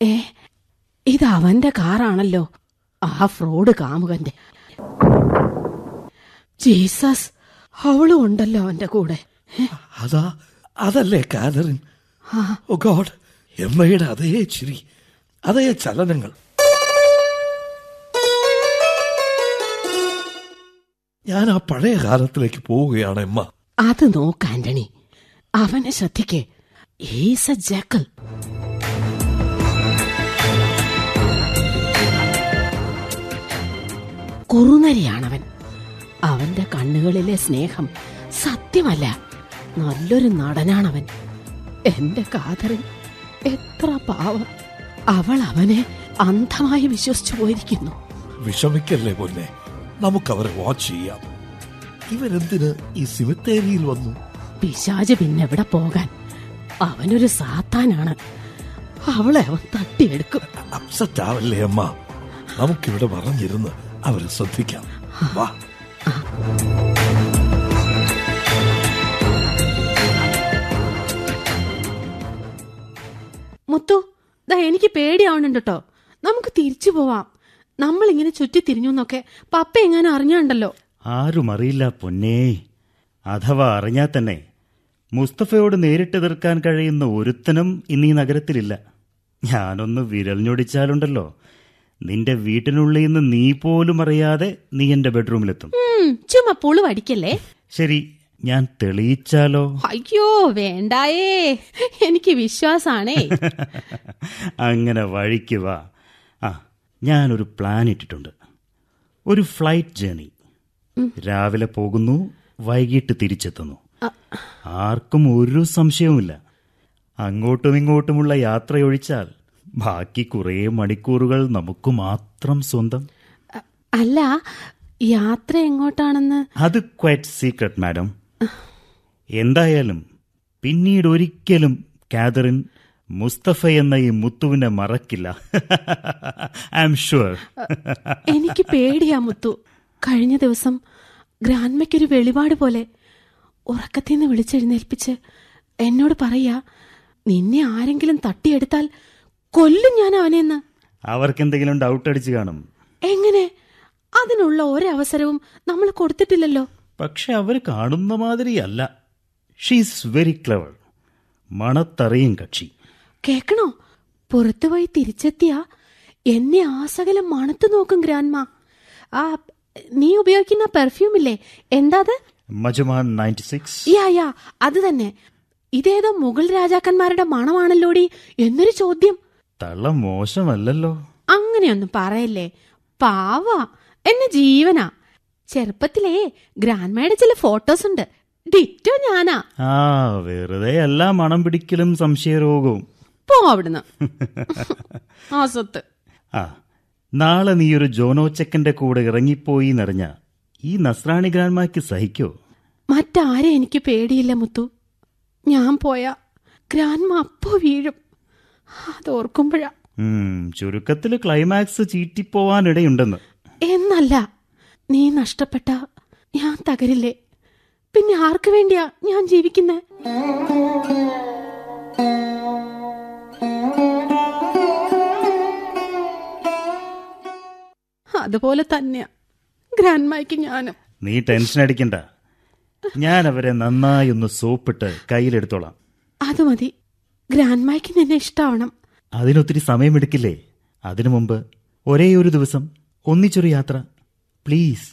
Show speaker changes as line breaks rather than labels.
ഏ ഇത് അവന്റെ കാറാണല്ലോ ആ ഫ്രോഡ് കാമുകന്റെ ജീസസ് അവളും ഉണ്ടല്ലോ അവന്റെ കൂടെ
അതാ അതല്ലേ കാതറിൻ ഓ ഗോഡ് എമ്മയുടെ അതേ ചിരി അതേ ചലനങ്ങൾ ഞാൻ ആ പഴയ കാലത്തിലേക്ക് പോവുകയാണ് എമ്മ
അത് നോക്ക് ആന്റണി അവനെ ശ്രദ്ധിക്കേ ഈസ് എ ജക്കൽ കുറുനരിയാണവൻ അവന്റെ കണ്ണുകളിലെ സ്നേഹം സത്യമല്ല നല്ലൊരു നടനാണവൻ എന്റെ കാതറിൻ എത്ര പാവം അവൾ അവനെ അന്ധമായി വിശ്വസിച്ചു പോയിരിക്കുന്നു
വിഷമിക്കല്ലേ പൊന്നെ നമുക്കവരെ വാച്ച് ചെയ്യാം ഇവരെന്തിന് ഈ സിമിത്തേരിയിൽ വന്നു
പിശാജ് പിന്നെവിടെ പോകാൻ അവനൊരു സാത്താനാണ് അവളെ അവൻ തട്ടിയെടുക്കും
അപ്സെറ്റ് ആവല്ലേ അമ്മ നമുക്കിവിടെ പറഞ്ഞിരുന്ന് അവരെ ശ്രദ്ധിക്കാം വാ
മുത്തു ദാ എനിക്ക് പേടിയാവണുണ്ട് കേട്ടോ നമുക്ക് തിരിച്ചു പോവാം നമ്മളിങ്ങനെ ചുറ്റി തിരിഞ്ഞു എന്നൊക്കെ പപ്പ എങ്ങാനും അറിഞ്ഞാണ്ടല്ലോ
ആരും അറിയില്ല പൊന്നേ അഥവാ അറിഞ്ഞാൽ തന്നെ മുസ്തഫയോട് നേരിട്ട് എതിർക്കാൻ കഴിയുന്ന ഒരുത്തനും ഇന്ന് ഈ നഗരത്തിലില്ല ഞാനൊന്ന് വിരൽ ഞൊടിച്ചാലുണ്ടല്ലോ നിന്റെ വീട്ടിനുള്ളിൽ നിന്ന് നീ പോലും അറിയാതെ നീ എന്റെ ബെഡ്റൂമിലെത്തും
ഉം, ചുമ്മാ പുളു അടിക്കല്ലേ
ശരി ഞാൻ തെളിയിച്ചാലോ
അയ്യോ വേണ്ടായേ എനിക്ക് വിശ്വാസാണേ
അങ്ങനെ വഴിക്ക് വാ ആ ഞാനൊരു പ്ലാൻ ഇട്ടിട്ടുണ്ട് ഒരു ഫ്ലൈറ്റ് ജേണി രാവിലെ പോകുന്നു വൈകിട്ട് തിരിച്ചെത്തുന്നു ആർക്കും ഒരു സംശയവുമില്ല അങ്ങോട്ടും ഇങ്ങോട്ടുമുള്ള യാത്രയൊഴിച്ചാൽ ബാക്കി കുറേ മണിക്കൂറുകൾ നമുക്ക് മാത്രം സ്വന്തം
അ- അല്ല യാത്ര എങ്ങോട്ടാണെന്ന്
അത് ക്വൈറ്റ് സീക്രട്ട് മാഡം എന്തായാലും പിന്നീട് ഒരിക്കലും കാതറിൻ മുസ്തഫ എന്ന ഈ മുത്തുവിനെ മറക്കില്ല ഐ എം ഷുവർ
എനിക്ക് പേടിയാ മുത്തു കഴിഞ്ഞ ദിവസം ഗ്രാൻമയ്ക്കൊരു വെളിപാട് പോലെ ഉറക്കത്തിൽ നിന്ന് വിളിച്ചെഴുന്നേൽപ്പിച്ച് എന്നോട് പറയാ നിന്നെ ആരെങ്കിലും തട്ടിയെടുത്താൽ കൊല്ലും ഞാൻ അവനെന്ന്
അവർക്കെന്തെങ്കിലും ഡൗട്ട് അടിച്ച് കാണും
എങ്ങനെ അതിനുള്ള ഒരവസരവും നമ്മൾ കൊടുത്തിട്ടില്ലല്ലോ
പക്ഷെ അവർ കാണുന്ന മാതിരിയല്ല ഷീസ് വെരി ക്ലവർ മണത്തറിയും കക്ഷി
കേക്കണോ പുറത്തുപോയി തിരിച്ചെത്തിയ എന്നെ ആസകലം മണത്തു നോക്കും ഗ്രാൻമ ആ നീ ഉപയോഗിക്കുന്ന പെർഫ്യൂം ഇല്ലേ എന്താ അത്
മജുമാൻ നയൻറ്റി സിക്സ്
യാ യാ അത് തന്നെ ഇതേതോ മുഗൾ രാജാക്കന്മാരുടെ മണമാണല്ലോടി എന്നൊരു ചോദ്യം
തള്ള മോശമല്ലല്ലോ
അങ്ങനെയൊന്നും പറയല്ലേ പാവ എന്നെ ജീവനാ ചെറുപ്പത്തിലേ ഗ്രാൻമയുടെ ചില ഫോട്ടോസ് ഉണ്ട് ഡിറ്റോ ഞാനാ
ആ വെറുതെ എല്ലാ മണം പിടിക്കലും സംശയരോഗവും
പോ അവിടുന്ന് ആ സ്വത്ത്
ആ നാളെ നീ ഒരു ജോനോച്ചക്കന്റെ കൂടെ ഇറങ്ങിപ്പോയി എന്നറിഞ്ഞ ഈ നസ്രാണി ഗ്രാൻമാക്ക് സഹിക്കോ
മറ്റാരെ എനിക്ക് പേടിയില്ല മുത്തു ഞാൻ പോയാ ഗ്രാൻമ അപ്പോ വീഴും അതോർക്കുമ്പോഴാ
ഉം, ചുരുക്കത്തില് ക്ലൈമാക്സ് ചീറ്റിപ്പോവാനിടയുണ്ടെന്ന്
എന്നല്ല നീ നഷ്ടപ്പെട്ട ഞാൻ തകരില്ലേ പിന്നെ ആർക്കു വേണ്ടിയാ ഞാൻ ജീവിക്കുന്നേ അതുപോലെ തന്നെയാ ഗ്രാൻഡ്മയ്ക്ക് ഞാനും
നീ ടെൻഷൻ അടിക്കണ്ട ഞാൻ അവരെ നന്നായി ഒന്ന് സോപ്പിട്ട് കയ്യിലെടുത്തോളാം
അത് മതി ഗ്രാൻഡ്മയ്ക്ക് നിന്നെ ഇഷ്ടാവണം
അതിനൊത്തിരി സമയമെടുക്കില്ലേ അതിനു മുമ്പ് ഒരേ ഒരു ദിവസം ഒന്നിച്ചൊരു യാത്ര പ്ലീസ്